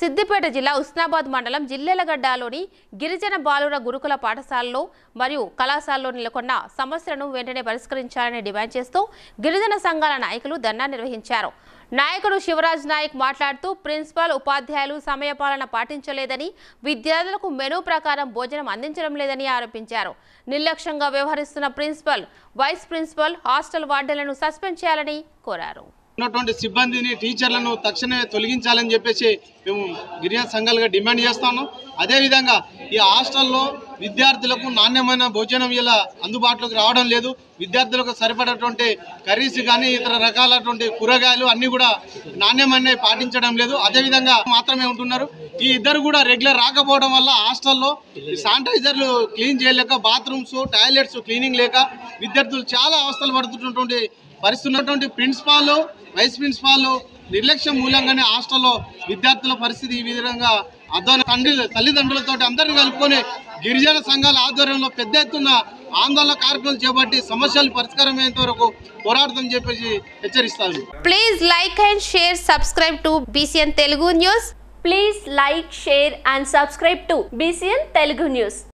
సిద్దిపేట జిల్లా ఉస్నాబాద్ మండలం జిల్లెలగడ్డలోని గిరిజన బాలుర గురుకుల పాఠశాలలో మరియు కళాశాలలో నెలకొన్న సమస్యలను వెంటనే పరిష్కరించాలని డిమాండ్ చేస్తూ గిరిజన సంఘాల నాయకులు ధర్నా నిర్వహించారు నాయకుడు శివరాజ్ నాయక్ మాట్లాడుతూ ప్రిన్సిపాల్ ఉపాధ్యాయులు సమయపాలన పాటించలేదని విద్యార్థులకు మెనూ ప్రకారం భోజనం అందించడం లేదని ఆరోపించారు నిర్లక్ష్యంగా వ్యవహరిస్తున్న ప్రిన్సిపల్ వైస్ ప్రిన్సిపల్ హాస్టల్ వార్డెలను సస్పెండ్ చేయాలని కోరారు ఉన్నటువంటి సిబ్బందిని టీచర్లను తక్షణమే తొలగించాలని చెప్పేసి మేము గిరిజన సంఘాలుగా డిమాండ్ చేస్తున్నాం అదేవిధంగా ఈ హాస్టల్లో విద్యార్థులకు నాణ్యమైన భోజనం ఇలా అందుబాటులోకి రావడం లేదు విద్యార్థులకు సరిపడేటువంటి కర్రీస్ కానీ ఇతర రకాలటువంటి కూరగాయలు అన్నీ కూడా నాణ్యమైన పాటించడం లేదు అదేవిధంగా మాత్రమే ఉంటున్నారు ఈ ఇద్దరు కూడా రెగ్యులర్ రాకపోవడం వల్ల హాస్టల్లో ఈ శానిటైజర్లు క్లీన్ చేయలేక బాత్రూమ్స్ టాయిలెట్స్ క్లీనింగ్ లేక విద్యార్థులు చాలా అవస్థలు పడుతున్నటువంటి పరిస్థితి ఉన్నటువంటి ప్రిన్సిపాల్ వైస్ ప్రిన్సిపాల్ నిర్లక్ష్యం మూలంగానే హాస్టల్లో విద్యార్థుల పరిస్థితి ఈ విధంగా అధ్వాన తండ్రి తల్లిదండ్రులతో అందరిని కలుపుకొని గిరిజన సంఘాల ఆధ్వర్యంలో పెద్ద ఎత్తున ఆందోళన కార్యక్రమాలు చేపట్టి సమస్యలు పరిష్కారమయ్యేంత వరకు పోరాడతామని చెప్పేసి హెచ్చరిస్తాను Please like and share, subscribe to BCN Telugu News. Please like, share and subscribe to BCN Telugu News.